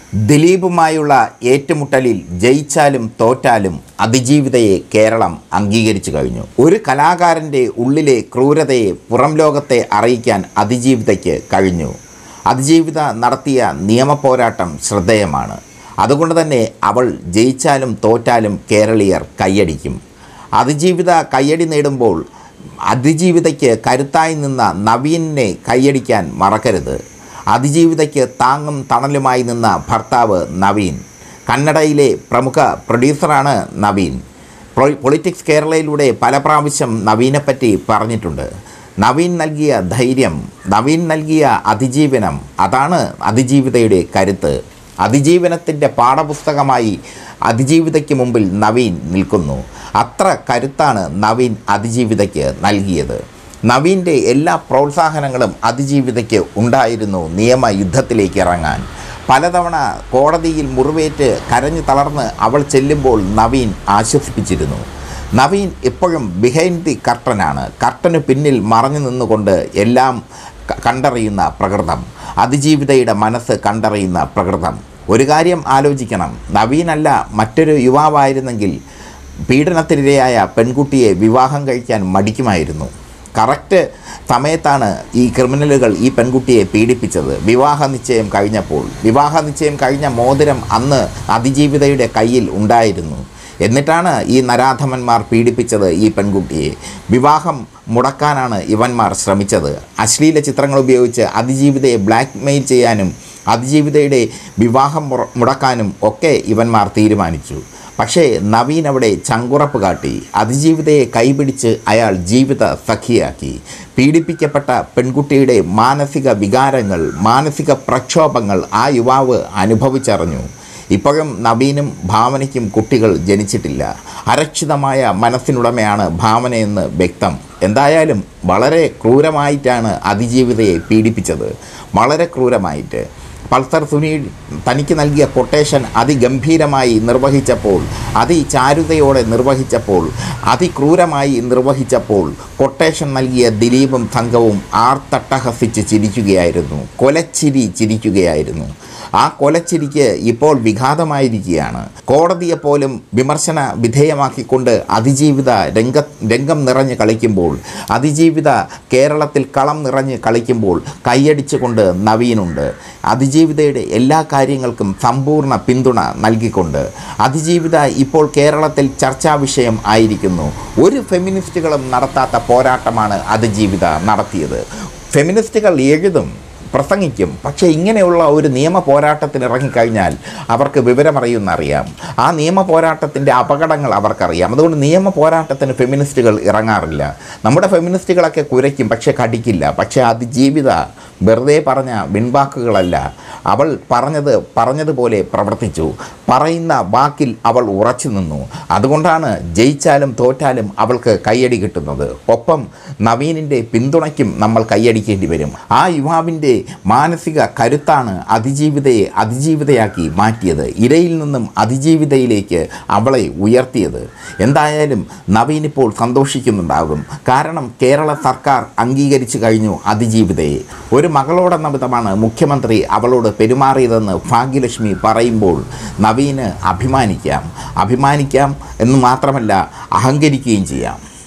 ദിലീപുമായുള്ള ഏറ്റുമുട്ടലിൽ ജയിച്ചാലും തോറ്റാലും അതിജീവിതയെ കേരളം അംഗീകരിച്ചു കഴിഞ്ഞു ഒരു കലാകാരൻ്റെ ഉള്ളിലെ ക്രൂരതയെ പുറം ലോകത്തെ അറിയിക്കാൻ അതിജീവിതയ്ക്ക് കഴിഞ്ഞു അതിജീവിത നടത്തിയ നിയമപോരാട്ടം ശ്രദ്ധേയമാണ് അതുകൊണ്ട് തന്നെ അവൾ ജയിച്ചാലും തോറ്റാലും കേരളീയർ കൈയടിക്കും അതിജീവിത കയ്യടി നേടുമ്പോൾ അതിജീവിതയ്ക്ക് കരുത്തായി നിന്ന നവീനെ കൈയടിക്കാൻ മറക്കരുത് അതിജീവിതയ്ക്ക് താങ്ങും തണലുമായി നിന്ന ഭർത്താവ് നവീൻ കന്നഡയിലെ പ്രമുഖ പ്രൊഡ്യൂസറാണ് നവീൻ പൊ- പൊളിറ്റിക്സ് കേരളയിലൂടെ പല പ്രാവശ്യം നവീനെപ്പറ്റി പറഞ്ഞിട്ടുണ്ട് നവീൻ നൽകിയ ധൈര്യം നവീൻ നൽകിയ അതിജീവനം അതാണ് അതിജീവിതയുടെ കരുത്ത് അതിജീവനത്തിൻ്റെ പാഠപുസ്തകമായി അതിജീവിതയ്ക്ക് മുമ്പിൽ നവീൻ നിൽക്കുന്നു അത്ര കരുത്താണ് നവീൻ അതിജീവിതയ്ക്ക് നൽകിയത് നവീൻ്റെ എല്ലാ പ്രോത്സാഹനങ്ങളും അതിജീവിതയ്ക്ക് ഉണ്ടായിരുന്നു നിയമ യുദ്ധത്തിലേക്ക് ഇറങ്ങാൻ പലതവണ കോടതിയിൽ മുറിവേറ്റ് കരഞ്ഞു തളർന്ന് അവൾ ചെല്ലുമ്പോൾ നവീൻ ആശ്വസിപ്പിച്ചിരുന്നു നവീൻ എപ്പോഴും ബിഹൈൻഡ് ദി കർട്ടനാണ് കർട്ടന് പിന്നിൽ മറഞ്ഞു നിന്നുകൊണ്ട് എല്ലാം ക- കണ്ടറിയുന്ന പ്രകൃതം അതിജീവിതയുടെ മനസ്സ് കണ്ടറിയുന്ന പ്രകൃതം ഒരു കാര്യം ആലോചിക്കണം നവീനല്ല മറ്റൊരു യുവാവായിരുന്നെങ്കിൽ പീഡനത്തിനിരയായ പെൺകുട്ടിയെ വിവാഹം കഴിക്കാൻ മടിക്കുമായിരുന്നു കറക്റ്റ് സമയത്താണ് ഈ ക്രിമിനലുകൾ ഈ പെൺകുട്ടിയെ പീഡിപ്പിച്ചത് വിവാഹ നിശ്ചയം കഴിഞ്ഞപ്പോൾ വിവാഹ നിശ്ചയം കഴിഞ്ഞ മോതിരം അന്ന് അതിജീവിതയുടെ കയ്യിൽ ഉണ്ടായിരുന്നു എന്നിട്ടാണ് ഈ നരാധമന്മാർ പീഡിപ്പിച്ചത് ഈ പെൺകുട്ടിയെ വിവാഹം മുടക്കാനാണ് ഇവന്മാർ ശ്രമിച്ചത് അശ്ലീല ചിത്രങ്ങൾ ഉപയോഗിച്ച് അതിജീവിതയെ ബ്ലാക്ക് മെയിൽ ചെയ്യാനും അതിജീവിതയുടെ വിവാഹം മുറ- മുടക്കാനും ഒക്കെ ഇവന്മാർ തീരുമാനിച്ചു പക്ഷേ നവീൻ അവിടെ ചങ്കുറപ്പ് കാട്ടി അതിജീവിതയെ കൈപിടിച്ച് അയാൾ ജീവിത സഖിയാക്കി പീഡിപ്പിക്കപ്പെട്ട പെൺകുട്ടിയുടെ മാനസിക വികാരങ്ങൾ മാനസിക പ്രക്ഷോഭങ്ങൾ ആ യുവാവ് അനുഭവിച്ചറിഞ്ഞു ഇപ്പോഴും നവീനും ഭാവനയ്ക്കും കുട്ടികൾ ജനിച്ചിട്ടില്ല അരക്ഷിതമായ മനസ്സിനുടമയാണ് ഭാവനയെന്ന് വ്യക്തം എന്തായാലും വളരെ ക്രൂരമായിട്ടാണ് അതിജീവിതയെ പീഡിപ്പിച്ചത് വളരെ ക്രൂരമായിട്ട് പൾസർ സുനീൽ തനിക്ക് നൽകിയ കൊട്ടേഷൻ അതിഗംഭീരമായി നിർവഹിച്ചപ്പോൾ അതിചാരുതയോടെ നിർവഹിച്ചപ്പോൾ അതിക്രൂരമായി നിർവഹിച്ചപ്പോൾ കൊട്ടേഷൻ നൽകിയ ദിലീപും സംഘവും ആർത്തട്ടഹസിച്ച് ചിരിക്കുകയായിരുന്നു കൊലച്ചിരി ചിരിക്കുകയായിരുന്നു ആ കൊലച്ചിരിക്ക് ഇപ്പോൾ വിഘാതമായിരിക്കുകയാണ് കോടതിയെപ്പോലും വിമർശന വിധേയമാക്കിക്കൊണ്ട് അതിജീവിത രംഗ രംഗം നിറഞ്ഞ് കളിക്കുമ്പോൾ അതിജീവിത കേരളത്തിൽ കളം നിറഞ്ഞ് കളിക്കുമ്പോൾ കൈയടിച്ചുകൊണ്ട് നവീനുണ്ട് അതിജീവിതയുടെ എല്ലാ കാര്യങ്ങൾക്കും സമ്പൂർണ്ണ പിന്തുണ നൽകിക്കൊണ്ട് അതിജീവിത ഇപ്പോൾ കേരളത്തിൽ ചർച്ചാ വിഷയം ആയിരിക്കുന്നു ഒരു ഫെമിനിസ്റ്റുകളും നടത്താത്ത പോരാട്ടമാണ് അതിജീവിത നടത്തിയത് ഫെമിനിസ്റ്റുകൾ എഴുതും പ്രസംഗിക്കും പക്ഷേ ഇങ്ങനെയുള്ള ഒരു നിയമ പോരാട്ടത്തിന് ഇറങ്ങിക്കഴിഞ്ഞാൽ അവർക്ക് വിവരമറിയുമെന്നറിയാം ആ നിയമ പോരാട്ടത്തിൻ്റെ അപകടങ്ങൾ അവർക്കറിയാം അതുകൊണ്ട് നിയമ പോരാട്ടത്തിന് ഫെമിനിസ്റ്റുകൾ ഇറങ്ങാറില്ല നമ്മുടെ ഫെമിനിസ്റ്റുകളൊക്കെ കുരയ്ക്കും പക്ഷേ കടിക്കില്ല പക്ഷേ അത് ജീവിത വെറുതെ പറഞ്ഞ വിൺവാക്കുകളല്ല അവൾ പറഞ്ഞത് പറഞ്ഞതുപോലെ പ്രവർത്തിച്ചു പറയുന്ന വാക്കിൽ അവൾ ഉറച്ചു നിന്നു അതുകൊണ്ടാണ് ജയിച്ചാലും തോറ്റാലും അവൾക്ക് കയ്യടി കിട്ടുന്നത് ഒപ്പം നവീനിൻ്റെ പിന്തുണയ്ക്കും നമ്മൾ കൈയടിക്കേണ്ടി വരും ആ യുവാവിൻ്റെ മാനസിക കരുത്താണ് അതിജീവിതയെ അതിജീവിതയാക്കി മാറ്റിയത് ഇരയിൽ നിന്നും അതിജീവിതയിലേക്ക് അവളെ ഉയർത്തിയത് എന്തായാലും നവീൻ ഇപ്പോൾ സന്തോഷിക്കുന്നുണ്ടാകും കാരണം കേരള സർക്കാർ അംഗീകരിച്ചു കഴിഞ്ഞു അതിജീവിതയെ ഒരു മകളോടെന്ന വിധമാണ് മുഖ്യമന്ത്രി അവളോട് പെരുമാറിയതെന്ന് ഭാഗ്യലക്ഷ്മി പറയുമ്പോൾ നവീന് അഭിമാനിക്കാം അഭിമാനിക്കാം എന്ന് മാത്രമല്ല അഹങ്കരിക്കുകയും ചെയ്യാം